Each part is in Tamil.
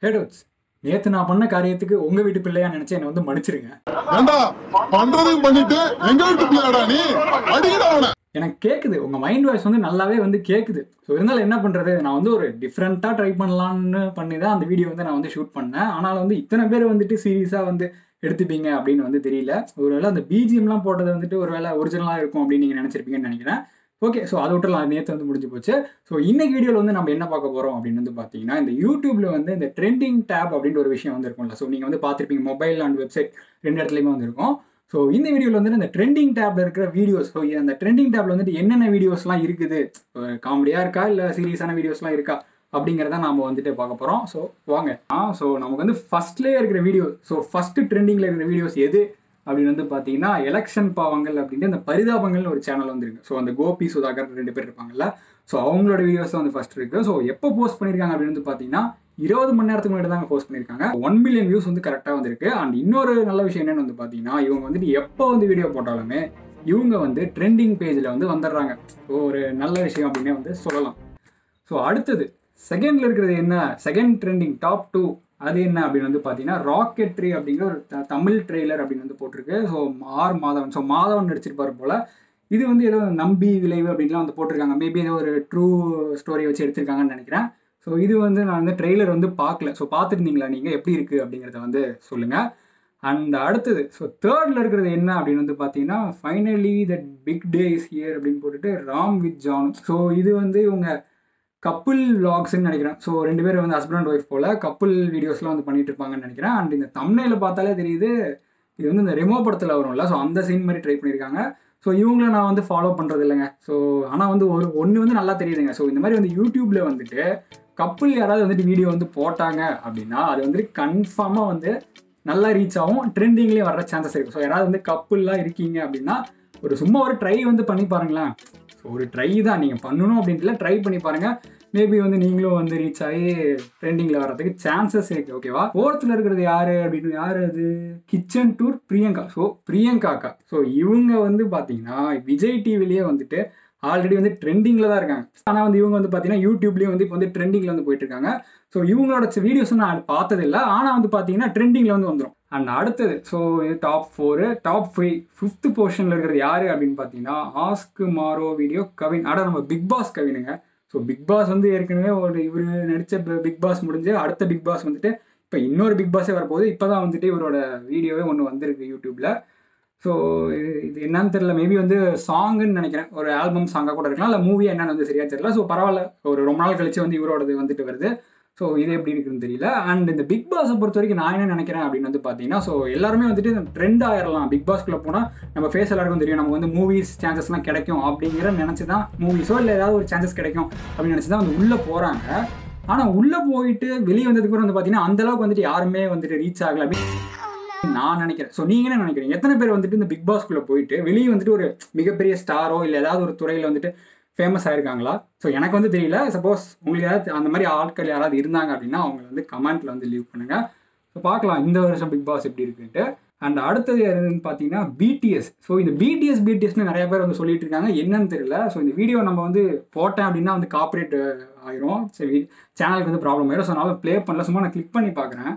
ஹேடோட்ஸ் நேத்து நான் பண்ண காரியத்துக்கு உங்க வீட்டு பிள்ளையா நினைச்சு என்னை வந்து மன்னிச்சிருங்க ஏண்டா பண்றதையும் பண்ணிட்டு எங்க வீட்டு பிள்ளையாடா நீ அடிக்கடா அவனை எனக்கு கேட்குது உங்கள் மைண்ட் வாய்ஸ் வந்து நல்லாவே வந்து கேட்குது ஸோ இருந்தாலும் என்ன பண்ணுறது நான் வந்து ஒரு டிஃப்ரெண்ட்டாக ட்ரை பண்ணலான்னு பண்ணி தான் அந்த வீடியோ வந்து நான் வந்து ஷூட் பண்ணேன் ஆனால் வந்து இத்தனை பேர் வந்துட்டு சீரியஸாக வந்து எடுத்துப்பீங்க அப்படின்னு வந்து தெரியல ஒருவேளை அந்த பிஜிஎம்லாம் போட்டது வந்துட்டு ஒரு வேளை ஒரிஜினலாக இருக்கும் அப்படின்னு நீங்கள் நினச்சிருப்பீங்கன்னு நினைக்கிறேன் ஓகே ஸோ அதை விட்டுலாம் நேற்று வந்து முடிஞ்சு போச்சு ஸோ இன்னைக்கு வீடியோவில் வந்து நம்ம என்ன பார்க்க போகிறோம் அப்படின்னு வந்து பார்த்தீங்கன்னா இந்த யூடியூப்ல வந்து இந்த ட்ரெண்டிங் டேப் அப்படின்ற ஒரு விஷயம் வந்து இருக்கும்ல ஸோ நீங்கள் வந்து பார்த்துருப்பீங்க மொபைல் அண்ட் வெப்சைட் ரெண்டு இடத்துலையுமே வந்து இருக்கும் ஸோ இந்த வீடியோவில் வந்துட்டு இந்த ட்ரெண்டிங் டேப்ல இருக்கிற வீடியோஸ் ஸோ அந்த ட்ரெண்டிங் டேப்ல வந்துட்டு என்னென்ன வீடியோஸ்லாம் இருக்குது காமெடியாக இருக்கா இல்லை சீரியஸான வீடியோஸ்லாம் இருக்கா அப்படிங்கிறத நாம வந்துட்டு பார்க்க போகிறோம் ஸோ வாங்க ஆ ஸோ நமக்கு வந்து ஃபர்ஸ்ட்லேயே இருக்கிற வீடியோ ஸோ ஃபர்ஸ்ட் ட்ரெண்டிங்கில் இருக்கிற வீடியோஸ் எது அப்படின்னு வந்து பார்த்தீங்கன்னா எலெக்ஷன் பாவங்கள் அப்படின்ட்டு இந்த பரிதாபங்கள்னு ஒரு சேனல் வந்துருக்கு ஸோ அந்த கோபி சுதாகர் ரெண்டு பேர் இருப்பாங்கல்ல ஸோ அவங்களோட வீடியோஸ் தான் வந்து ஃபர்ஸ்ட் இருக்கு ஸோ எப்போ போஸ்ட் பண்ணியிருக்காங்க அப்படின்னு வந்து பார்த்தீங்கன்னா இருபது மணி நேரத்துக்கு முன்னாடி தாங்க போஸ்ட் பண்ணியிருக்காங்க ஒன் மில்லியன் வியூஸ் வந்து கரெக்டாக வந்திருக்கு அண்ட் இன்னொரு நல்ல விஷயம் என்னன்னு வந்து பார்த்தீங்கன்னா இவங்க வந்துட்டு எப்போ வந்து வீடியோ போட்டாலுமே இவங்க வந்து ட்ரெண்டிங் பேஜில் வந்து வந்துடுறாங்க ஸோ ஒரு நல்ல விஷயம் அப்படின்னே வந்து சொல்லலாம் ஸோ அடுத்தது செகண்டில் இருக்கிறது என்ன செகண்ட் ட்ரெண்டிங் டாப் டூ அது என்ன அப்படின்னு வந்து பார்த்தீங்கன்னா ராக்கெட்ரி அப்படிங்கிற ஒரு த- தமிழ் ட்ரெய்லர் அப்படின்னு வந்து போட்டிருக்கு so R Madhavan so Madhavan நடிச்சிருப்பாரு போல இது வந்து ஏதோ நம்பி விளைவு அப்படின்லாம் வந்து போட்டிருக்காங்க மேபி ஏதோ ஒரு ட்ரூ ஸ்டோரி வச்சு எடுத்திருக்காங்கன்னு நினைக்கிறேன் ஸோ இது வந்து நான் வந்து ட்ரெய்லர் வந்து பார்க்கல ஸோ பார்த்துருந்தீங்களா நீங்கள் எப்படி இருக்குது அப்படிங்கிறத வந்து சொல்லுங்கள் அண்ட் அடுத்தது ஸோ தேர்டில் இருக்கிறது என்ன அப்படின்னு வந்து பார்த்தீங்கன்னா finally that big day is here அப்படின்னு போட்டுட்டு ராம் வித் ஜான் ஸோ இது வந்து இவங்க கப்புள் விளாக்ஸ்ன்னு நினைக்கிறேன் ஸோ ரெண்டு பேரும் வந்து ஹஸ்பண்ட் அண்ட் ஒய்ஃப் போல் கப்புள் வீடியோஸ்லாம் வந்து பண்ணிட்டு இருப்பாங்கன்னு நினைக்கிறேன் அண்ட் இந்த தம்னையில் பார்த்தாலே தெரியுது இது வந்து இந்த ரெமோ படத்தில் வரும்ல ஸோ அந்த சீன் மாதிரி ட்ரை பண்ணியிருக்காங்க ஸோ இவங்கள நான் வந்து ஃபாலோ பண்ணுறது இல்லைங்க ஸோ ஆனால் வந்து ஒரு ஒன்று வந்து நல்லா தெரியுதுங்க ஸோ இந்த மாதிரி வந்து யூடியூப்பில் வந்துட்டு கப்புள் யாராவது வந்துட்டு வீடியோ வந்து போட்டாங்க அப்படின்னா அது வந்துட்டு கன்ஃபார்மாக வந்து நல்லா ரீச் ஆகும் ட்ரெண்டிங்லேயே வர சான்சஸ் இருக்குது ஸோ யாராவது வந்து கப்புல்லாம் இருக்கீங்க அப்படின்னா ஒரு சும்மா ஒரு ட்ரை வந்து பண்ணி பாருங்களேன் ஸோ ஒரு ட்ரை தான் நீங்கள் பண்ணணும் அப்படின்ட்டுல ட்ரை பண்ணி பாருங்கள் மேபி வந்து நீங்களும் வந்து ரீச் ஆகி ட்ரெண்டிங்கில் வர்றதுக்கு சான்சஸ் இருக்குது ஓகேவா ஃபோர்த்தில் இருக்கிறது யார் அப்படின்னு யார் அது கிச்சன் டூர் பிரியங்கா ஸோ பிரியங்காக்கா ஸோ இவங்க வந்து பார்த்தீங்கன்னா விஜய் டிவிலேயே வந்துட்டு ஆல்ரெடி வந்து ட்ரெண்டிங்கில் தான் இருக்காங்க ஆனால் வந்து இவங்க வந்து பார்த்தீங்கன்னா யூடியூப்லேயும் வந்து இப்போ வந்து ட்ரெண்டிங்கில் வந்து போயிட்டு இருக்காங்க ஸோ இவங்களோட வீடியோஸ் நான் பார்த்ததில்ல ஆனால் வந்து பார்த்தீங்கன்னா ட்ரெண்டிங்கில் வந்து வந்துடும் அண்ட் அடுத்தது ஸோ இது top four top five fifth பொசிஷனில் இருக்கிறது யார் அப்படின்னு பார்த்தீங்கன்னா ஆஸ்க் மாரோ வீடியோ கவின் அட நம்ம பிக் பாஸ் கவினுங்க ஸோ பிக் பாஸ் வந்து ஏற்கனவே ஒரு இவர் நடித்த பிக் பாஸ் முடிஞ்சு அடுத்த பிக் பாஸ் வந்துட்டு இப்போ இன்னொரு பிக் பாஸே வரப்போகுது இப்போ தான் வந்துட்டு இவரோட வீடியோவே ஒன்று வந்திருக்கு யூடியூப்பில் ஸோ இது என்னன்னு தெரியல மேபி வந்து சாங்குன்னு நினைக்கிறேன் ஒரு ஆல்பம் சாங்காக கூட இருக்கலாம் இல்லை மூவி என்னன்னு வந்து சரியா தெரியல ஸோ பரவாயில்ல ஒரு ரொம்ப நாள் கழிச்சு வந்து இவரோடது வந்துட்டு வருது ஸோ இது எப்படி இருக்குன்னு தெரியல அண்ட் இந்த பிக் பாஸை பொறுத்த வரைக்கும் நான் என்ன நினைக்கிறேன் அப்படின்னு வந்து பார்த்தீங்கன்னா ஸோ எல்லாருமே வந்துட்டு ட்ரெண்ட் ஆயிரலாம் பிக் பாஸ்க்குள்ளே போனால் நம்ம ஃபேஸ் எல்லாருக்கும் தெரியும் நமக்கு வந்து மூவிஸ் சான்சஸ்லாம் கிடைக்கும் அப்படிங்கிற நினச்சி தான் மூவிஸோ இல்லை ஏதாவது ஒரு சான்சஸ் கிடைக்கும் அப்படின்னு நினச்சி தான் வந்து உள்ளே போகிறாங்க ஆனால் உள்ளே போயிட்டு வெளியே வந்ததுக்கு அப்புறம் வந்து பார்த்தீங்கன்னா அந்த அளவுக்கு வந்துட்டு யாருமே வந்துட்டு ரீச் ஆகல அப்படின்னு நான் நினைக்கிறேன் ஸோ நீங்கள் என்ன நினைக்கிறீங்க எத்தனை பேர் வந்துட்டு இந்த பிக் பாஸ்க்குள்ளே போயிட்டு வெளியே வந்துட்டு ஒரு மிகப்பெரிய ஸ்டாரோ இல்லை ஏதாவது ஒரு துறையில் வந்துட்டு ஃபேமஸ் ஆயிருக்காங்களா ஸோ எனக்கு வந்து தெரியல சப்போஸ் உங்களுக்கு ஏதாவது அந்த மாதிரி ஆட்கள் யாராவது இருந்தாங்க அப்படின்னா அவங்க வந்து கமெண்ட்டில் வந்து லீவ் பண்ணுங்கள் ஸோ பார்க்கலாம் இந்த வருஷம் பிக் பாஸ் எப்படி இருக்குன்ட்டு அண்ட் அடுத்தது யாருன்னு பார்த்தீங்கன்னா பிடிஎஸ் ஸோ இந்த பிடிஎஸ் பிடிஎஸ்னு நிறைய பேர் வந்து சொல்லிட்டு இருக்காங்க என்னன்னு தெரியல ஸோ இந்த வீடியோ நம்ம வந்து போட்டேன் அப்படின்னா வந்து காப்பரேட் ஆயிரும் சரி சேனலுக்கு வந்து ப்ராப்ளம் ஆயிரும் ஸோ நான் ப்ளே பண்ணல சும்மா நான் கிளிக் பண்ணி பார்க்குறேன்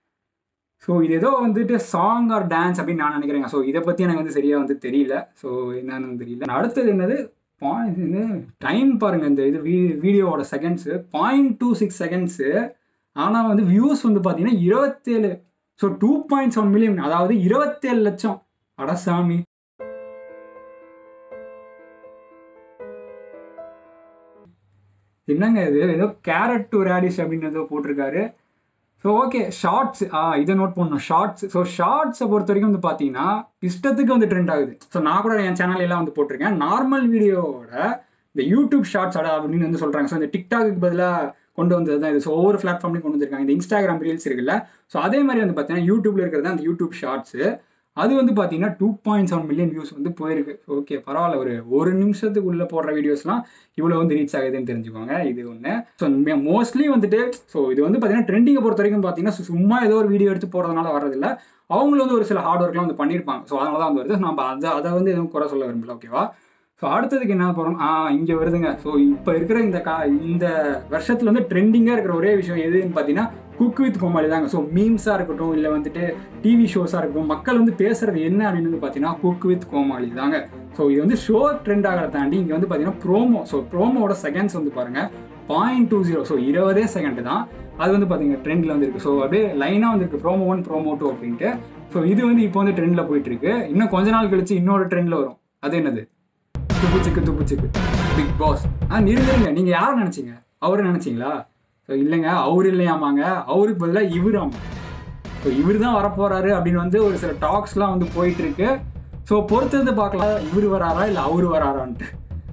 ஸோ இது ஏதோ வந்துட்டு சாங் ஆர் டான்ஸ் அப்படின்னு நான் நினைக்கிறேங்க ஸோ இதை பற்றி எனக்கு வந்து சரியாக வந்து தெரியல ஸோ என்னன்னு தெரியல அடுத்தது என்னது பாயிண்ட் இது டைம் பாருங்கள் இந்த இது வீ வீடியோவோட seconds point two six seconds ஆனால் வந்து வியூஸ் வந்து பார்த்தீங்கன்னா இருபத்தேழு so two point seven million அதாவது இருபத்தேழு லட்சம் அடசாமி என்னங்க இது ஏதோ கேரட் டு ரேடிஷ் அப்படின்னு ஏதோ போட்டிருக்காரு ஸோ ஓகே ஷார்ட்ஸ் ஆ இதை நோட் பண்ணணும் ஷார்ட்ஸ் ஸோ ஷார்ட்ஸை பொறுத்த வரைக்கும் வந்து பார்த்தீங்கன்னா இஷ்டத்துக்கு வந்து ட்ரெண்ட் ஆகுது ஸோ நான் கூட என் சேனல் எல்லாம் வந்து போட்டிருக்கேன் நார்மல் வீடியோவோட இந்த யூடியூப் ஷார்ட்ஸ் அட அப்படின்னு வந்து சொல்கிறாங்க ஸோ இந்த டிக்டாக்கு பதிலாக கொண்டு வந்தது தான் இது ஸோ ஒவ்வொரு பிளாட்ஃபார்ம்லையும் கொண்டு வந்திருக்காங்க இந்த இன்ஸ்டாகிராம் ரீல்ஸ் இருக்குல்ல ஸோ அதே மாதிரி வந்து பார்த்தீங்கன்னா யூடியூப்ல இருக்கிறது தான் அந்த யூடியூப் ஷார்ட்ஸு அது வந்து பார்த்தீங்கன்னா two point seven million views வந்து போயிருக்கு ஓகே பரவாயில்ல ஒரு ஒரு நிமிஷத்துக்குள்ளே போடுற வீடியோஸ்லாம் இவ்வளோ வந்து ரீச் ஆகுதுன்னு தெரிஞ்சுக்கோங்க இது ஒன்று ஸோ மோஸ்ட்லி வந்துட்டு ஸோ இது வந்து பார்த்தீங்கன்னா ட்ரெண்டிங்கை பொறுத்த வரைக்கும் பார்த்தீங்கன்னா சு- சும்மா ஏதோ ஒரு வீடியோ எடுத்து போடுறதுனால வர்றதில்ல அவங்களும் வந்து ஒரு சில ஹார்ட் ஒர்க்லாம் வந்து பண்ணியிருப்பாங்க ஸோ அதனால தான் வந்து வருது நம்ம அதை அதை வந்து எதுவும் குறை சொல்ல விரும்பல ஓகேவா ஸோ அடுத்ததுக்கு என்ன போகிறோம் ஆ இங்கே வருதுங்க ஸோ இப்போ இருக்கிற இந்த கா இந்த வருஷத்துல வந்து ட்ரெண்டிங்காக இருக்கிற ஒரே விஷயம் எதுன்னு பார்த்தீங்கன்னா குக் வித் கோமாளி தாங்க ஸோ மீம்ஸாக இருக்கட்டும் இல்லை வந்துட்டு டிவி ஷோஸாக இருக்கட்டும் மக்கள் வந்து பேசுறது என்ன அப்படின்னு வந்து பார்த்தீங்கன்னா குக் வித் கோமாளி தாங்க ஸோ இது வந்து ஷோ ட்ரெண்ட் ஆகிறத தாண்டி இங்கே வந்து பார்த்தீங்கன்னா ப்ரோமோ ஸோ ப்ரோமோட செகண்ட்ஸ் வந்து பாருங்க பாயிண்ட் டூ ஜீரோ ஸோ இருபதே செகண்ட் தான் அது வந்து பார்த்தீங்கன்னா ட்ரெண்டில் வந்து இருக்கு ஸோ அப்படியே லைனாக வந்து இருக்கு ப்ரோமோ ஒன் ப்ரோமோ டூ அப்படின்ட்டு ஸோ இது வந்து இப்போ வந்து ட்ரெண்டில் போயிட்டு இருக்கு இன்னும் கொஞ்ச நாள் கழிச்சு இன்னொரு ட்ரெண்டில் வரும் அது என்னது துப்புச்சிக்கு துப்புச்சிக்கு பிக் பாஸ் ஆ நிறுத்துங்க நீங்கள் யார் நினச்சிங்க அவரு நினச்சிங்களா ஸோ இல்லைங்க அவர் இல்லையாமாங்க அவருக்கு பதிலாக இவராமா ஸோ இவர் தான் வரப்போறாரு அப்படின்னு வந்து ஒரு சில டாக்ஸ்லாம் வந்து போயிட்டு இருக்கு ஸோ பொறுத்திருந்து பார்க்கலாம் இவர் வராரா இல்லை அவர் வராரான்ட்டு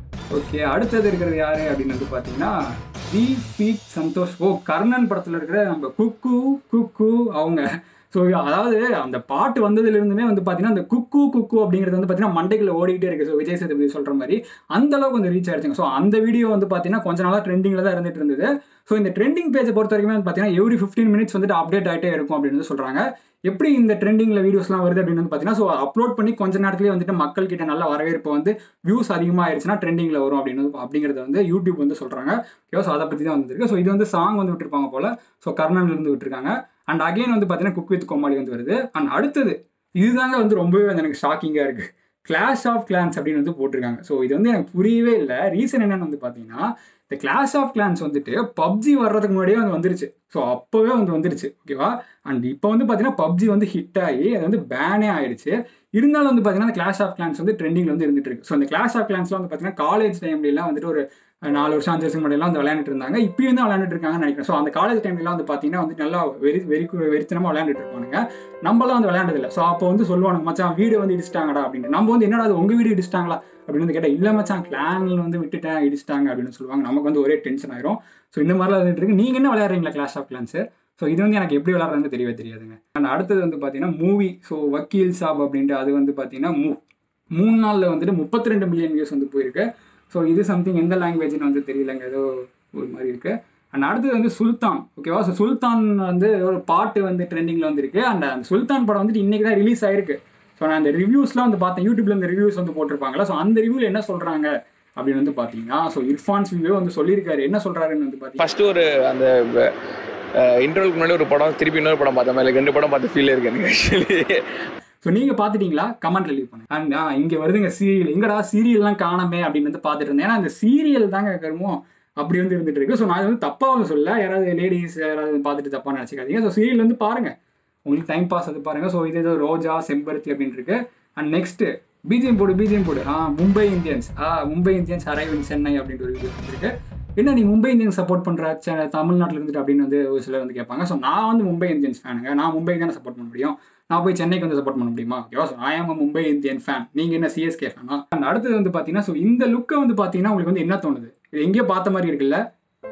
ஓகே அடுத்தது இருக்கிறது யாரு அப்படின்னு வந்து பார்த்தீங்கன்னா தி ஃபீட் சந்தோஷ் ஓ கர்ணன் படத்தில் இருக்கிற நம்ம குக்கு குக்கு அவங்க ஸோ அதாவது அந்த பாட்டு வந்ததுல இருந்துமே வந்து பார்த்தீங்கன்னா அந்த குக்கு குக்கு அப்படிங்கிறது வந்து பார்த்தீங்கன்னா மண்டைக்குள்ள ஓடிக்கிட்டே இருக்கு ஸோ விஜய் சேதுபதி சொல்ற மாதிரி அந்த அளவுக்கு வந்து ரீச் ஆயிடுச்சுங்க ஸோ அந்த வீடியோ வந்து பார்த்தீங்கன்னா கொஞ்ச நாளாக ட்ரெண்டிங்கில் தான் இருந்துட்டு இருந்தது ஸோ இந்த ட்ரெண்டிங் பேஜை பொறுத்த வரைக்கும் வந்து பார்த்தீங்கன்னா எவ்ரி ஃபிஃப்டீன் மினிட்ஸ் வந்துட்டு அப்டேட் ஆகிட்டே இருக்கும் அப்படின்னு வந்து சொல்றாங்க எப்படி இந்த ட்ரெண்டிங்கில் வீடியோஸ்லாம் வருது அப்படின்னு வந்து பார்த்தீங்கன்னா ஸோ அப்லோட் பண்ணி கொஞ்ச நேரத்துலேயே வந்துட்டு மக்கள் கிட்ட நல்ல வரவேற்பு வந்து வியூஸ் அதிகமாக ஆயிடுச்சுன்னா ட்ரெண்டிங்கில் வரும் அப்படின்னு அப்படிங்கிறத வந்து யூடியூப் வந்து சொல்கிறாங்க ஓகே ஸோ அதை பற்றி தான் வந்துருக்கு ஸோ இது வந்து சாங் வந்து விட்டுருப்பாங்க போல் ஸோ கர்ணன்ல இருந்து விட்டுருக்காங்க அண்ட் அகைன் வந்து பார்த்தீங்கன்னா குக் வித் கோமாளி வந்து வருது அண்ட் அடுத்தது இதுதாங்க வந்து ரொம்பவே வந்து எனக்கு ஷாக்கிங்காக இருக்குது கிளாஷ் ஆஃப் கிளான்ஸ் அப்படின்னு வந்து போட்டிருக்காங்க ஸோ இது வந்து எனக்கு புரியவே இல்லை ரீசன் என்னன்னு வந்து பார்த்தீங்கன்னா இந்த கிளாஷ் ஆஃப் கிளான்ஸ் வந்துட்டு பப்ஜி வர்றதுக்கு முன்னாடியே வந்து வந்துருச்சு ஸோ அப்போவே வந்து வந்துருச்சு ஓகேவா அண்ட் இப்போ வந்து பார்த்தீங்கன்னா பப்ஜி வந்து ஹிட் ஆகி அது வந்து பேனே ஆயிடுச்சு இருந்தாலும் வந்து பார்த்தீங்கன்னா இந்த கிளாஷ் ஆஃப் கிளான்ஸ் வந்து ட்ரெண்டிங்ல வந்து இருந்துட்டு இருக்கு ஸோ இந்த கிளாஷ் ஆஃப் கிளான்ஸ்லாம் வந்து பார்த்தீங்கன்னா காலேஜ் டைம்லாம் வந்துட்டு ஒரு நாலு வருஷம் அஞ்சு வருஷம் முன்னாடிலாம் வந்து விளையாண்டுட்டு இருந்தாங்க இப்பயும் தான் விளையாண்டுட்டு இருக்காங்கன்னு நினைக்கிறேன் ஸோ அந்த காலேஜ் டைம்லாம் வந்து பார்த்தீங்கன்னா வந்து நல்லா வெறி வெறி வெறித்தனமாக விளையாண்டுட்டு இருப்பானுங்க நம்மளாம் வந்து விளையாண்டதில்ல ஸோ அப்போ வந்து சொல்லுவானுங்க மச்சான் வீடு வந்து இடிச்சிட்டாங்கடா அப்படின்ட்டு நம்ம வந்து என்னடா அது உங்கள் வீடு இடிச்சிட்டாங்களா அப்படின்னு வந்து கேட்டால் இல்லை மச்சான் கிளான்ல வந்து விட்டுட்டேன் இடிச்சிட்டாங்க அப்படின்னு சொல்லுவாங்க நமக்கு வந்து ஒரே டென்ஷன் ஆயிரும் ஸோ இந்த மாதிரிலாம் வந்துட்டு இருக்கு நீங்கள் என்ன விளையாடுறீங்களா கிளாஷ் ஆஃப் கிளான்ஸ் ஸோ இது வந்து எனக்கு எப்படி விளையாடுறதுன்னு தெரியவே தெரியாதுங்க அண்ட் அடுத்தது வந்து பார்த்தீங்கன்னா மூவி ஸோ வக்கீல் சாப் அப்படின்ட்டு அது வந்து பார்த்தீங்கன்னா மூ மூணு நாளில் வந்துட்டு முப்பத்தி ரெண்டு மில்லியன் வியூஸ் வந்து போயிருக்கு ஸோ இது சம்திங் எந்த லாங்குவேஜ்னு வந்து தெரியலங்க ஏதோ ஒரு மாதிரி இருக்கு அண்ட் அடுத்தது வந்து சுல்தான் ஓகேவா ஸோ சுல்தான் வந்து ஒரு பாட்டு வந்து ட்ரெண்டிங்கில் வந்துருக்கு அண்ட் அந்த சுல்தான் படம் வந்துட்டு இன்னைக்கு தான் ரிலீஸ் ஆயிருக்கு ஸோ நான் அந்த ரிவ்யூஸ்லாம் வந்து பார்த்தேன் யூடியூப்ல இந்த ரிவ்யூஸ் வந்து போட்டிருப்பாங்களா ஸோ அந்த ரிவ்யூவில் என்ன சொல்கிறாங்க அப்படின்னு வந்து பார்த்தீங்கன்னா ஸோ இர்ஃபான்ஸ் ரிவ்யூ வந்து சொல்லியிருக்காரு என்ன சொல்கிறாருன்னு வந்து பார்த்தீங்கன்னா ஃபர்ஸ்ட் ஒரு அந்த இன்டர்வலுக்கு முன்னாடி ஒரு படம் திருப்பி இன்னொரு படம் பார்த்தேன் மாதிரி ரெண்டு படம் பார்த்த ஃபீல் இருக்கு எனக்கு ஆக்சுவலி ஸோ நீங்க பாத்துட்டீங்களா கமெண்ட்ல லீவ் பண்ணுங்க அண்ட் ஆ இங்க வருதுங்க சீரியல் எங்கடா சீரியல்லாம் காணமே அப்படின்னு வந்து பார்த்துட்டு இருந்தேன் ஏன்னா அந்த சீரியல் தாங்க கருமோ அப்படி வந்து இருந்துட்டு இருக்கு ஸோ நான் இது வந்து தப்பா வந்து சொல்ல யாராவது லேடிஸ் யாராவது பார்த்துட்டு தப்பா நினச்சிக்காதீங்க ஸோ சீரியல் வந்து பாருங்க உங்களுக்கு டைம் பாஸ் அது பாருங்க ஸோ இது ஏதோ ரோஜா செம்பருத்தி அப்படின்னு இருக்கு அண்ட் நெக்ஸ்ட் பிஜிஎம் போடு பிஜிஎம் போடு ஆ மும்பை இந்தியன்ஸ் ஆ Mumbai Indians arrive in Chennai அப்படின்ற ஒரு வீடியோ வந்துருக்கு என்ன நீ மும்பை இந்தியன்ஸ் சப்போர்ட் பண்ற ச- தமிழ்நாட்டுல இருந்துட்டு அப்படின்னு வந்து ஒரு சிலர் வந்து கேட்பாங்க ஸோ நான் வந்து மும்பை இந்தியன்ஸ் ஃபேனுங்க நான் மும்பை தானே சப்போர்ட் பண்ண முடியும் நான் போய் சென்னைக்கு வந்து சப்போர்ட் பண்ண முடியுமா ஓகேவா ஸோ ஐ ஆம் மும்பை இந்தியன் ஃபேன் நீங்க என்ன சிஎஸ்கே ஃபேனா அண்ட் அடுத்தது வந்து பார்த்தீங்கன்னா ஸோ இந்த லுக்கை வந்து பார்த்தீங்கன்னா உங்களுக்கு வந்து என்ன தோணுது இது எங்கேயோ பார்த்த மாதிரி இருக்குல்ல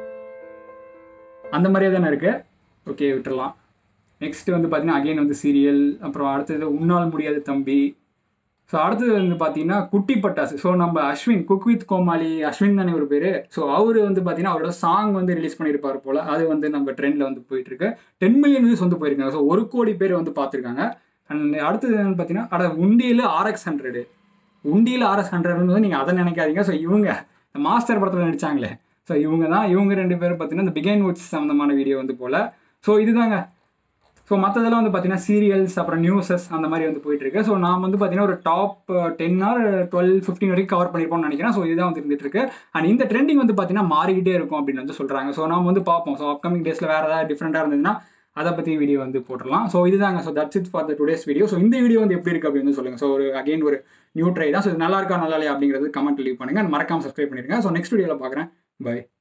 அந்த மாதிரியே தானே இருக்கு ஓகே விட்டுறலாம் நெக்ஸ்ட் வந்து பார்த்தீங்கன்னா அகைன் வந்து சீரியல் அப்புறம் அடுத்தது உன்னால் முடியாது தம்பி ஸோ அடுத்தது வந்து பார்த்தீங்கன்னா குட்டி பட்டாசு ஸோ நம்ம அஸ்வின் குக் வித் கோமாளி அஸ்வின் தானே ஒரு பேர் ஸோ அவர் வந்து பார்த்தீங்கன்னா அவரோட சாங் வந்து ரிலீஸ் பண்ணியிருப்பார் போல் அது வந்து நம்ம ட்ரெண்டில் வந்து போயிட்டு இருக்கு டென் மில்லியன் வியூஸ் வந்து போயிருக்காங்க ஸோ ஒரு கோடி பேர் வந்து பார்த்துருக்காங்க அண்ட் அடுத்தது என்னன்னு பார்த்தீங்கன்னா அட உண்டியில் ஆர்எக்ஸ் ஹண்ட்ரடு உண்டியில் ஆர்எஸ் ஹண்ட்ரட் வந்து நீங்கள் அதை நினைக்காதீங்க ஸோ இவங்க இந்த மாஸ்டர் படத்தில் நடிச்சாங்களே ஸோ இவங்க தான் இவங்க ரெண்டு பேரும் பார்த்தீங்கன்னா இந்த பிகைன் வுட்ஸ் சம்மந்தமான வீடியோ வந்து போல் ஸோ இதுதாங்க ஸோ மற்றதெல்லாம் வந்து பார்த்தீங்கன்னா சீரியல்ஸ் அப்புறம் நியூஸஸ் அந்த மாதிரி வந்து போயிட்டு இருக்கு ஸோ நான் வந்து பார்த்தீங்கன்னா ஒரு top ten or twelve fifteen வரைக்கும் கவர் பண்ணியிருப்போம்னு நினைக்கிறேன் ஸோ இதுதான் வந்து இருந்துட்டு இருக்கு அண்ட் இந்த ட்ரெண்டிங் வந்து பார்த்தீங்கன்னா மாறிக்கிட்டே இருக்கும் அப்படின்னு வந்து சொல்கிறாங்க ஸோ நாம வந்து பார்ப்போம் ஸோ அப்கமிங் டேஸில் வேறு ஏதாவது டிஃப்ரெண்ட்டாக இருந்ததுன்னா அதை பற்றி வீடியோ வந்து போட்டுடலாம் ஸோ இதுதாங்க so that's it for the today's video so இந்த வீடியோ வந்து எப்படி இருக்கு அப்படின்னு சொல்லுங்கள் ஸோ ஒரு அகைன் ஒரு நியூ ட்ரை தான் ஸோ இது நல்லா இருக்கா நல்லா இல்லையா அப்படிங்கிறது கமெண்ட் லீவ் பண்ணுங்க and மறக்காம சப்ஸ்கிரைப் பண்ணிடுங்க ஸோ நெக்ஸ்ட் வீடியோவில் பார்க்குறேன் பை